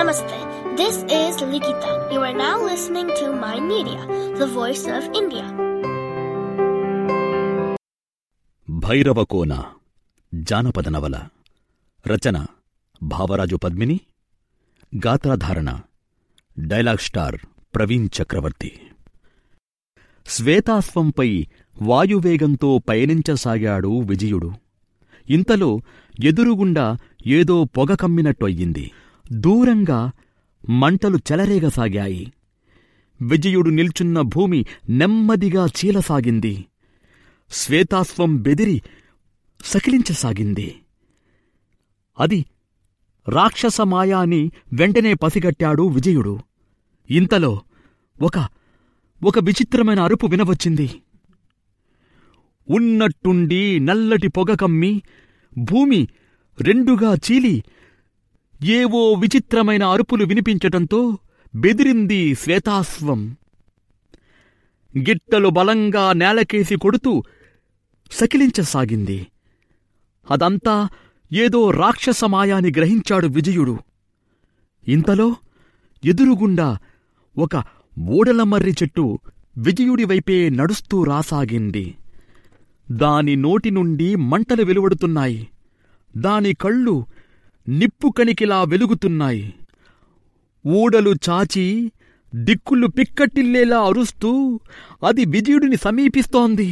Namaste. This is Likita. You are now listening to My Media, the voice of India. Bhairavakona జానపద నవల రచన భావరాజు పద్మిని గాత్రాధారణ dialogue star Praveen Chakravarthi శ్వేతాశ్వంపై వాయువేగంతో పయనించసాగాడు విజయుడు ఇంతలో ఎదురుగుండా ఏదో పొగ కమ్మినట్టయింది దూరంగా మంటలు చెలరేగసాగాయి విజయుడు నిల్చున్న భూమి నెమ్మదిగా చీలసాగింది శ్వేతాశ్వం బెదిరి సకిలించసాగింది అది రాక్షసమాయ అని వెంటనే పసిగట్టాడు విజయుడు ఇంతలో ఒక ఒక విచిత్రమైన అరుపు వినవచ్చింది ఉన్నట్టుండి నల్లటి పొగ కమ్మి భూమి రెండుగా చీలి ఏవో విచిత్రమైన అరుపులు వినిపించటంతో బెదిరింది శ్వేతాశ్వం గిట్టలు బలంగా నేలకేసి కొడుతూ సకిలించసాగింది అదంతా ఏదో రాక్షసమాయాని గ్రహించాడు విజయుడు ఇంతలో ఎదురుగుండా ఒక ఓడలమర్రి చెట్టు విజయుడి వైపే నడుస్తూ రాసాగింది దాని నోటి నుండి మంటలు వెలువడుతున్నాయి దాని కళ్ళు నిప్పు కణికిలా వెలుగుతున్నాయి ఊడలు చాచి దిక్కులు పిక్కటిల్లేలా అరుస్తూ అది విజయుడిని సమీపిస్తోంది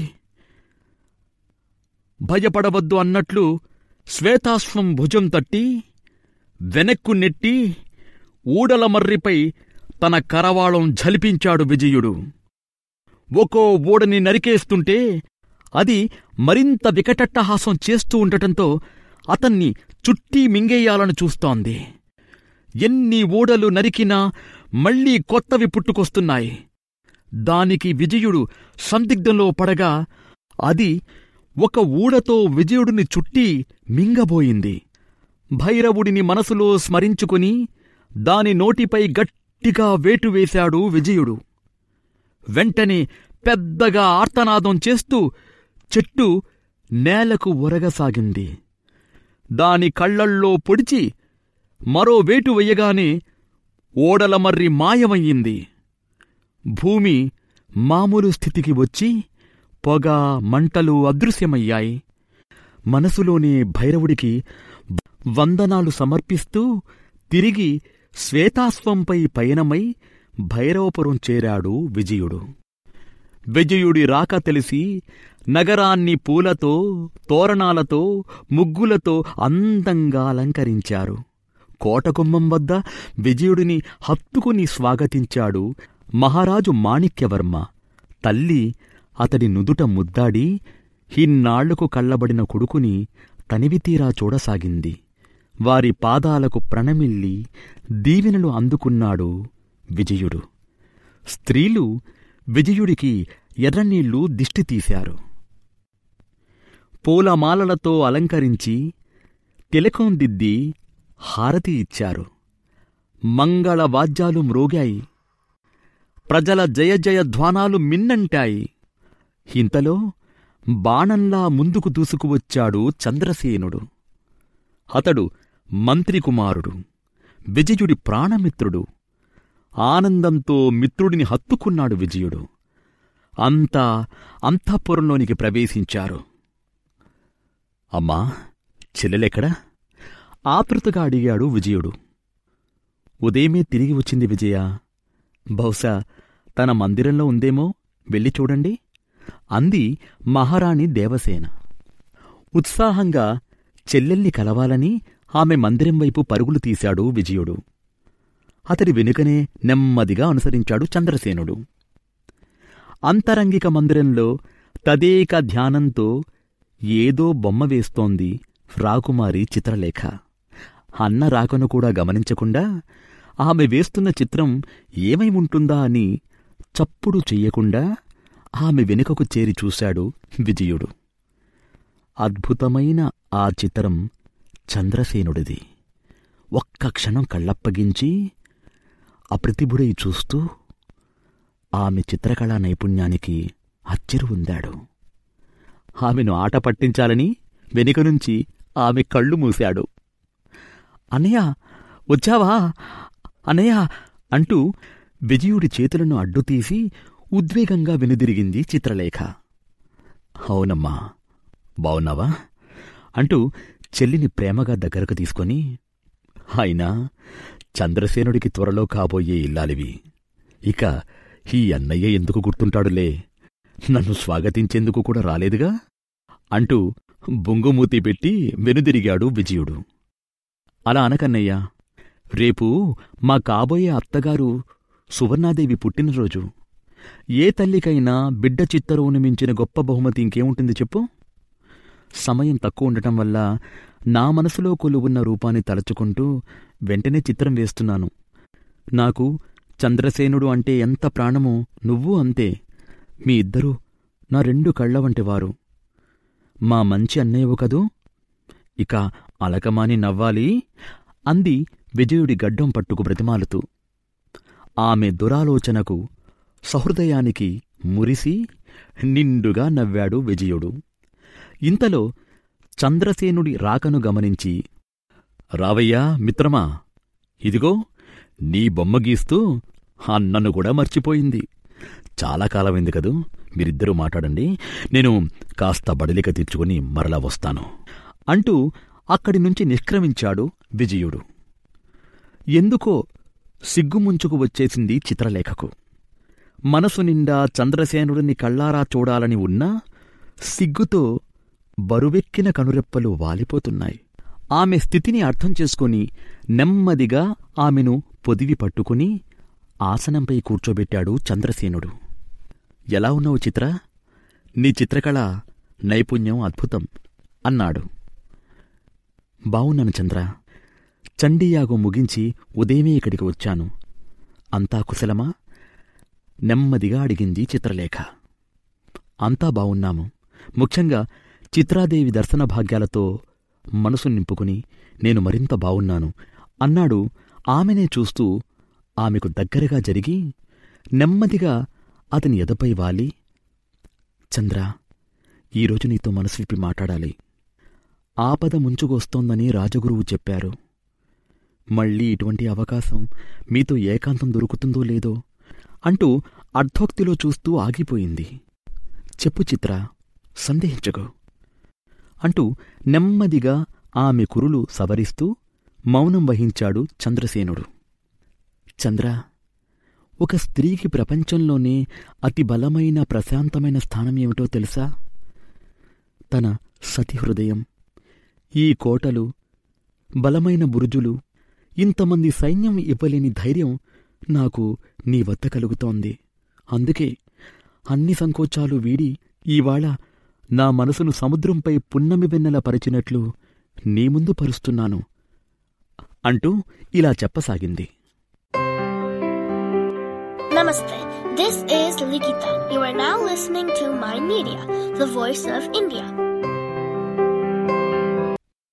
భయపడవద్దు అన్నట్లు శ్వేతాశ్వం భుజం తట్టి వెనక్కు నెట్టి ఊడల మర్రిపై తన కరవాళం ఝలిపించాడు విజయుడు ఒక్కో ఊడని నరికేస్తుంటే అది మరింత వికటట్టహాసం చేస్తూ ఉండటంతో అతన్ని చుట్టి మింగేయాలని చూస్తోంది ఎన్ని ఊడలు నరికినా మళ్లీ కొత్తవి పుట్టుకొస్తున్నాయి దానికి విజయుడు సందిగ్ధంలో పడగా అది ఒక ఊడతో విజయుడిని చుట్టి మింగబోయింది భైరవుడిని మనసులో స్మరించుకుని దాని నోటిపై గట్టిగా వేటు వేశాడు విజయుడు వెంటనే పెద్దగా ఆర్తనాదం చేస్తూ చెట్టు నేలకు ఒరగసాగింది దాని కళ్ళల్లో పొడిచి మరో వేటు వెయ్యగానే ఓడలమర్రి మాయమయ్యింది భూమి మామూలు స్థితికి వచ్చి పొగ మంటలు అదృశ్యమయ్యాయి మనసులోనే భైరవుడికి వందనాలు సమర్పిస్తూ తిరిగి శ్వేతాశ్వంపై పయనమై భైరవపురం చేరాడు విజయుడు విజయుడి రాక తెలిసి నగరాన్ని పూలతో తోరణాలతో ముగ్గులతో అందంగా అలంకరించారు కోటగుమ్మం వద్ద విజయుడిని హత్తుకుని స్వాగతించాడు మహారాజు మాణిక్యవర్మ తల్లి అతడి నుదుట ముద్దాడి హిన్నాళ్లకు కళ్ళబడిన కొడుకుని తనివితీరా చూడసాగింది వారి పాదాలకు ప్రణమిల్లి దీవెనలు అందుకున్నాడు విజయుడు స్త్రీలు విజయుడికి ఎర్రనీళ్లు దిష్టి తీశారు పూలమాలలతో అలంకరించి తిలకం దిద్ది హారతి ఇచ్చారు మంగళ వాద్యాలు మ్రోగాయి ప్రజల జయ జయ ధ్వానాలు మిన్నంటాయి ఇంతలో బాణంలా ముందుకు దూసుకువచ్చాడు చంద్రసేనుడు అతడు మంత్రికుమారుడు విజయుడి ప్రాణమిత్రుడు ఆనందంతో మిత్రుడిని హత్తుకున్నాడు విజయుడు అంతా అంతఃపురంలోనికి ప్రవేశించారు అమ్మా చెల్లెలెక్కడా ఆతృతగా అడిగాడు విజయుడు ఉదయమే తిరిగి వచ్చింది విజయ బహుశా తన మందిరంలో ఉందేమో వెళ్ళి చూడండి అంది మహారాణి దేవసేన ఉత్సాహంగా చెల్లెల్ని కలవాలని ఆమె మందిరం వైపు పరుగులు తీశాడు విజయుడు అతడి వెనుకనే నెమ్మదిగా అనుసరించాడు చంద్రసేనుడు అంతరంగిక మందిరంలో తదేక ధ్యానంతో ఏదో బొమ్మ వేస్తోంది రాకుమారి చిత్రలేఖ అన్న రాకను కూడా గమనించకుండా ఆమె వేస్తున్న చిత్రం ఏమై ఉంటుందా అని చప్పుడు చెయ్యకుండా ఆమె వెనుకకు చేరి చూశాడు విజయుడు అద్భుతమైన ఆ చిత్రం చంద్రసేనుడిది ఒక్క క్షణం కళ్ళప్పగించి అప్రతిభుడై చూస్తూ ఆమె చిత్రకళా నైపుణ్యానికి అచ్చెరు ఉందాడు ఆమెను ఆట పట్టించాలని వెనుక నుంచి ఆమె కళ్ళు మూశాడు అన్నయ్య వచ్చావా అన్నయ్య అంటూ విజయుడి చేతులను అడ్డుతీసి ఉద్వేగంగా వెనుదిరిగింది చిత్రలేఖ అవునమ్మా బావున్నావా అంటూ చెల్లిని ప్రేమగా దగ్గరకు తీసుకొని అయినా చంద్రసేనుడికి త్వరలో కాబోయే ఇల్లాలివి ఇక ఈ అన్నయ్య ఎందుకు గుర్తుంటాడులే నన్ను స్వాగతించేందుకు కూడా రాలేదుగా అంటూ బొంగుమూతి పెట్టి వెనుదిరిగాడు విజయుడు అలా అనకన్నయ్యా రేపు మా కాబోయే అత్తగారు సువర్ణాదేవి పుట్టినరోజు ఏ తల్లికైనా బిడ్డ చిత్తరువును మించిన గొప్ప బహుమతి ఇంకేముంటుంది చెప్పు సమయం తక్కువ ఉండటం వల్ల నా మనసులో కొలువున్న రూపాన్ని తలుచుకుంటూ వెంటనే చిత్రం వేస్తున్నాను నాకు చంద్రసేనుడు అంటే ఎంత ప్రాణమో నువ్వు అంతే మీ ఇద్దరూ నా రెండు కళ్ళ వంటివారు మా మంచి అన్నయ్యవు కదూ ఇక అలకమాని నవ్వాలి అంది విజయుడి గడ్డం పట్టుకు బ్రతిమాలుతూ ఆమె దురాలోచనకు సహృదయానికి మురిసి నిండుగా నవ్వాడు విజయుడు ఇంతలో చంద్రసేనుడి రాకను గమనించి రావయ్యా మిత్రమా ఇదిగో నీ బొమ్మ గీస్తూ అన్నను కూడా మర్చిపోయింది చాలా కాలమైంది కదూ మీరిద్దరూ మాట్లాడండి నేను కాస్త బడలిక తీర్చుకుని మరలా వస్తాను అంటూ అక్కడి నుంచి నిష్క్రమించాడు విజయుడు ఎందుకో సిగ్గుముంచుకు వచ్చేసింది చిత్రలేఖకు మనసు నిండా చంద్రసేనుడిని కళ్ళారా చూడాలని ఉన్నా సిగ్గుతో బరువెక్కిన కనురెప్పలు వాలిపోతున్నాయి ఆమె స్థితిని అర్థం చేసుకుని నెమ్మదిగా ఆమెను పొదివి పట్టుకుని ఆసనంపై కూర్చోబెట్టాడు చంద్రసేనుడు ఎలా ఉన్నావు చిత్ర నీ చిత్రకళ నైపుణ్యం అద్భుతం అన్నాడు బావున్నాను చంద్ర చండీయాగం ముగించి ఉదయమే ఇక్కడికి వచ్చాను అంతా కుశలమా నెమ్మదిగా అడిగింది చిత్రలేఖ అంతా బావున్నాము ముఖ్యంగా చిత్రాదేవి దర్శన భాగ్యాలతో మనసు నింపుకుని నేను మరింత బావున్నాను అన్నాడు ఆమెనే చూస్తూ ఆమెకు దగ్గరగా జరిగి నెమ్మదిగా అతని ఎదపై వాలి చంద్ర ఈరోజు నీతో మనసు విప్పి మాట్లాడాలి ఆపద ముంచుకొస్తోందని రాజగురువు చెప్పారు మళ్ళీ ఇటువంటి అవకాశం మీతో ఏకాంతం దొరుకుతుందో లేదో అంటూ అర్ధోక్తిలో చూస్తూ ఆగిపోయింది చెప్పు చిత్ర సందేహించకు అంటూ నెమ్మదిగా ఆమె కురులు సవరిస్తూ మౌనం వహించాడు చంద్రసేనుడు చంద్ర ఒక స్త్రీకి ప్రపంచంలోనే అతి బలమైన ప్రశాంతమైన స్థానం ఏమిటో తెలుసా తన సతి హృదయం ఈ కోటలు బలమైన బురుజులు ఇంతమంది సైన్యం ఇవ్వలేని ధైర్యం నాకు నీ వద్ద కలుగుతోంది అందుకే అన్ని సంకోచాలు వీడి ఈవాళ నా మనసును సముద్రంపై పున్నమి వెన్నెల పరిచినట్లు నీ ముందు పరుస్తున్నాను అంటూ ఇలా చెప్పసాగింది Namaste. This is Likita. You are now listening to My Media, the voice of India.